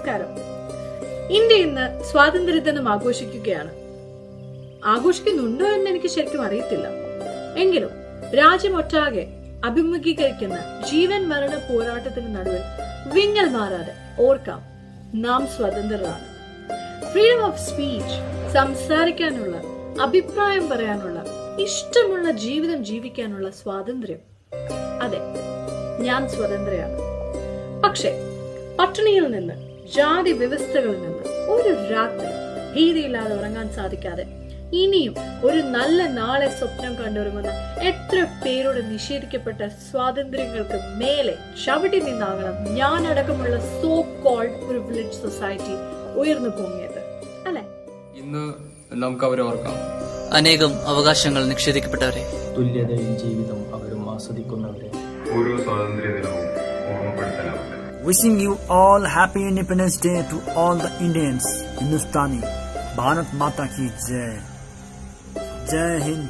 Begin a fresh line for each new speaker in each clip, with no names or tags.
നമസ്കാരം ഇന്ത്യ ഇന്ന് സ്വാതന്ത്ര്യദിനം ആഘോഷിക്കുകയാണ് ആഘോഷിക്കുന്നുണ്ടോ എന്ന് എനിക്ക് ശരിക്കും അറിയത്തില്ല എങ്കിലും രാജ്യമൊട്ടാകെ അഭിമുഖീകരിക്കുന്ന ജീവൻ മരണ പോരാട്ടത്തിന് നടുവിൽ വിങ്ങൽ മാറാതെ ഓർക്കാം നാം സ്വതന്ത്രരാണ് ഫ്രീഡം ഓഫ് സ്പീച്ച് സംസാരിക്കാനുള്ള അഭിപ്രായം പറയാനുള്ള ഇഷ്ടമുള്ള ജീവിതം ജീവിക്കാനുള്ള സ്വാതന്ത്ര്യം അതെ ഞാൻ സ്വതന്ത്രയാണ് പക്ഷെ പട്ടിണിയിൽ നിന്ന് ജാതി വ്യവസ്ഥകളിൽ നിന്ന് ഒരു രാത്രി ഭീതിയില്ലാതെ ഉറങ്ങാൻ സാധിക്കാതെ ഇനിയും ഒരു നല്ല നാളെ സ്വപ്നം കണ്ടുറങ്ങുന്ന എത്ര പേരോട് നിഷേധിക്കപ്പെട്ട സ്വാതന്ത്ര്യങ്ങൾക്ക് മേലെ ചവിട്ടി നിന്നാകണം ഞാൻ അടക്കമുള്ള സോ കോൾഡ് പ്രിവിലേജ് സൊസൈറ്റി ഉയർന്നു പൊങ്ങിയത് അല്ലെ
ഇന്ന് നമുക്ക് അവരെ ഓർക്കാം
അനേകം അവകാശങ്ങൾ നിഷേധിക്കപ്പെട്ടവരെ
തുല്യതയിൽ ജീവിതം അവരും ആസ്വദിക്കുന്നവരെ
ഓരോ സ്വാതന്ത്ര്യ ദിനവും ഓർമ്മപ്പെടുത്തലാവട്ടെ
Wishing you all happy Independence Day to all the Indians. Hindustani. Bharat Mata ki Jai. Jai Hind.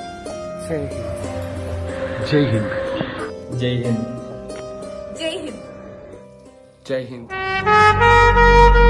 Jai Hind
Jai Hind